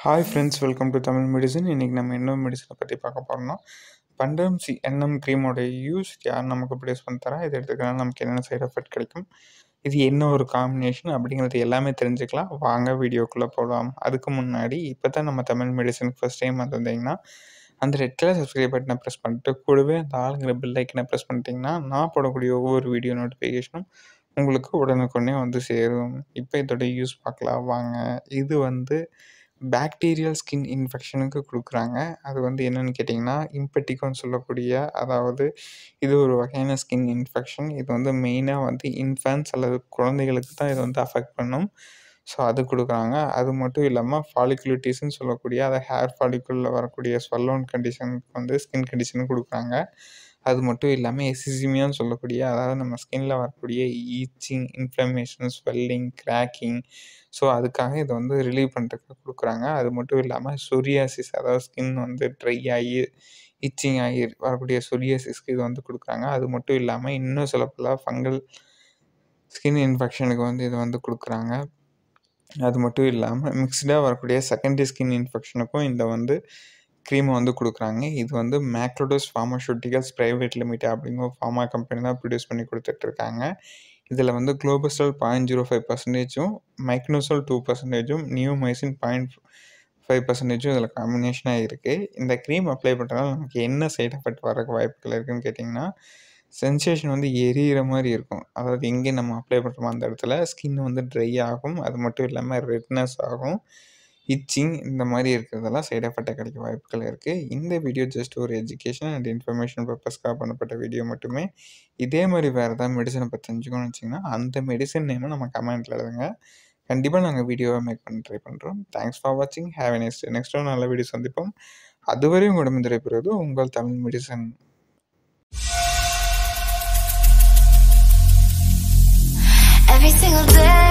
hi friends welcome to Tamil medicine இன்றைக்கி நம்ம என்ன மெடிசனை பற்றி பார்க்க போகிறோம்னா பண்டம் சி என்எம் க்ரீமோட யூஸ் யார் நமக்கு ப்ரொடியூஸ் பண்ணி தரா இது எடுத்துக்கிறனால நமக்கு என்னென்ன சைடு எஃபெக்ட் கிடைக்கும் இது என்ன ஒரு காம்பினேஷன் அப்படிங்கிறது எல்லாமே தெரிஞ்சுக்கலாம் வாங்க வீடியோக்குள்ளே போகலாம் அதுக்கு முன்னாடி இப்போ தான் நம்ம தமிழ் மெடிசனுக்கு ஃபஸ்ட் டைம் வந்திருந்தீங்கன்னா அந்த ரெட் கலர் சப்ஸ்கிரைப் பட்டனை ப்ரெஸ் பண்ணிட்டு கூடவே அந்த ஆளுங்கிற பெல் ஐக்கனை ப்ரெஸ் பண்ணிட்டீங்கன்னா நான் போடக்கூடிய ஒவ்வொரு வீடியோ நோட்டிஃபிகேஷனும் உங்களுக்கு உடனுக்குடனே வந்து சேரும் இப்போ இதோட யூஸ் பார்க்கலாம் வாங்க இது வந்து பாக்டீரியல் ஸ்கின் இன்ஃபெக்ஷனுக்கு கொடுக்குறாங்க அது வந்து என்னென்னு கேட்டிங்கன்னா இம்பெட்டிகோன்னு சொல்லக்கூடிய அதாவது இது ஒரு வகையான ஸ்கின் இன்ஃபெக்ஷன் இது வந்து மெயினாக வந்து இன்ஃபேன்ஸ் அல்லது குழந்தைகளுக்கு தான் இது வந்து அஃபெக்ட் பண்ணும் ஸோ அது கொடுக்குறாங்க அது மட்டும் இல்லாமல் ஃபாலிகுலிட்டிஸ்ன்னு சொல்லக்கூடிய அதை ஹேர் ஃபாலிக்குலில் வரக்கூடிய ஸ்வல்லோன் கண்டிஷனுக்கு வந்து ஸ்கின் கண்டிஷனும் கொடுக்குறாங்க அது மட்டும் இல்லாமல் எசிசிமியான்னு சொல்லக்கூடிய அதாவது நம்ம ஸ்கின்ல வரக்கூடிய itching inflammation swelling cracking so அதுக்காக இதை வந்து ரிலீவ் பண்ணுறதுக்கு கொடுக்குறாங்க அது மட்டும் இல்லாமல் சொரியாசிஸ் அதாவது ஸ்கின் வந்து ட்ரை ஆகி இச்சிங் ஆகி வரக்கூடிய சொரியாசிஸ்க்கு இது வந்து கொடுக்குறாங்க அது மட்டும் இல்லாமல் இன்னும் சொல்லப்போல ஃபங்கல் ஸ்கின் இன்ஃபெக்ஷனுக்கு வந்து இது வந்து கொடுக்குறாங்க அது மட்டும் இல்லாமல் மிக்ஸ்டாக வரக்கூடிய செகண்டரி ஸ்கின் இன்ஃபெக்ஷனுக்கும் இந்த வந்து க்ரீமை வந்து கொடுக்குறாங்க இது வந்து மேக்ரோடோஸ் ஃபார்மாசூட்டிகல்ஸ் ப்ரைவேட் லிமிடெட் அப்படிங்கிற ஃபார்மா கம்பெனி தான் ப்ரொடியூஸ் பண்ணி கொடுத்துட்ருக்காங்க இதில் வந்து குளோபஸ்டால் பாயிண்ட் ஜீரோ ஃபைவ் பர்சன்டேஜும் மைக்னோசோல் டூ பர்சன்டேஜும் நியூமைசின் பாயிண்ட் ஃபைவ் பர்சன்டேஜும் இதில் காம்பினேஷனாக இருக்குது இந்த க்ரீம் அப்ளை பண்ணுறதுனால நமக்கு என்ன சைட் எஃபெக்ட் வரக்கு வாய்ப்புகள் இருக்குதுன்னு கேட்டிங்கன்னா சென்சேஷன் வந்து எரியிற மாதிரி இருக்கும் அதாவது எங்கே நம்ம அப்ளை பண்ணுறோமோ அந்த இடத்துல ஸ்கின் வந்து ட்ரை ஆகும் அது மட்டும் இல்லாமல் ரெட்னஸ் ஆகும் இச்சிங் இந்த மாதிரி இருக்கிறதெல்லாம் சைட் எஃபெக்டாக கிடைக்க வாய்ப்புகள் இருக்குது இந்த வீடியோ ஜஸ்ட் ஒரு எஜுகேஷன் அண்ட் இன்ஃபர்மேஷன் பர்பஸ்க்காக பண்ணப்பட்ட வீடியோ மட்டுமே இதே மாதிரி வேறு ஏதாவது மெடிசனை பற்றி தெரிஞ்சுக்கணும்னு வச்சிங்கன்னா அந்த மெடிசன் நேமை நம்ம கமெண்ட்டில் எழுதுங்க கண்டிப்பாக நாங்கள் வீடியோவை மேக் பண்ண ட்ரை பண்ணுறோம் தேங்க்ஸ் ஃபார் வாட்சிங் ஹேவ் நெக்ஸ்ட் நெக்ஸ்ட் ஒரு நல்ல வீடியோ சந்திப்போம் அதுவரை உங்களிடம் திரைப்பெறுவது உங்கள் Tamil medicine Every single day